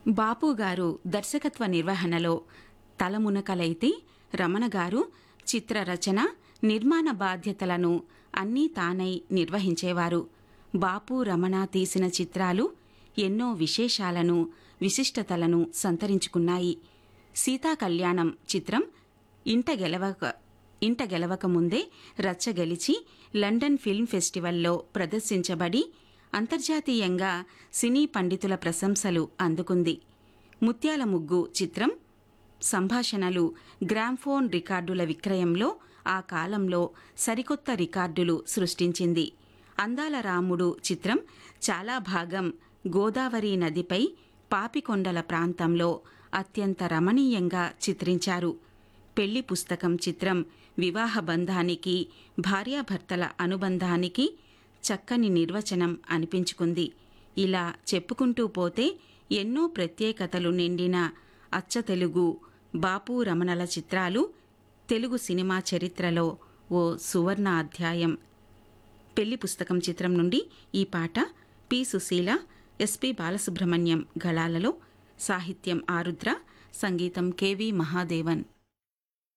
బాపు గారు దర్శకత్వ నిర్వహణలో తలమునకలైతే రమణ గారు చిత్ర రచన నిర్మాణ బాధ్యతలను అన్నీ తానై నిర్వహించేవారు బాపు రమణ తీసిన చిత్రాలు ఎన్నో విశేషాలను విశిష్టతలను సంతరించుకున్నాయి సీతా కళ్యాణం చిత్రం ఇంట గెలవక ఇంట గెలవక ముందే రచ్చ గెలిచి లండన్ ఫిల్మ్ ఫెస్టివల్లో ప్రదర్శించబడి అంతర్జాతీయంగా సినీ పండితుల ప్రశంసలు అందుకుంది ముత్యాల ముగ్గు చిత్రం సంభాషణలు గ్రామ్ఫోన్ రికార్డుల విక్రయంలో ఆ కాలంలో సరికొత్త రికార్డులు సృష్టించింది అందాల రాముడు చిత్రం చాలా భాగం గోదావరి నదిపై పాపికొండల ప్రాంతంలో అత్యంత రమణీయంగా చిత్రించారు పెళ్లి పుస్తకం చిత్రం వివాహ బంధానికి భార్యాభర్తల అనుబంధానికి చక్కని నిర్వచనం అనిపించుకుంది ఇలా చెప్పుకుంటూ పోతే ఎన్నో ప్రత్యేకతలు నిండిన అచ్చ తెలుగు బాపు రమణల చిత్రాలు తెలుగు సినిమా చరిత్రలో ఓ సువర్ణ అధ్యాయం పెళ్లి పుస్తకం చిత్రం నుండి ఈ పాట పి సుశీల ఎస్పి బాలసుబ్రహ్మణ్యం గళాలలో సాహిత్యం ఆరుద్ర సంగీతం కెవి మహాదేవన్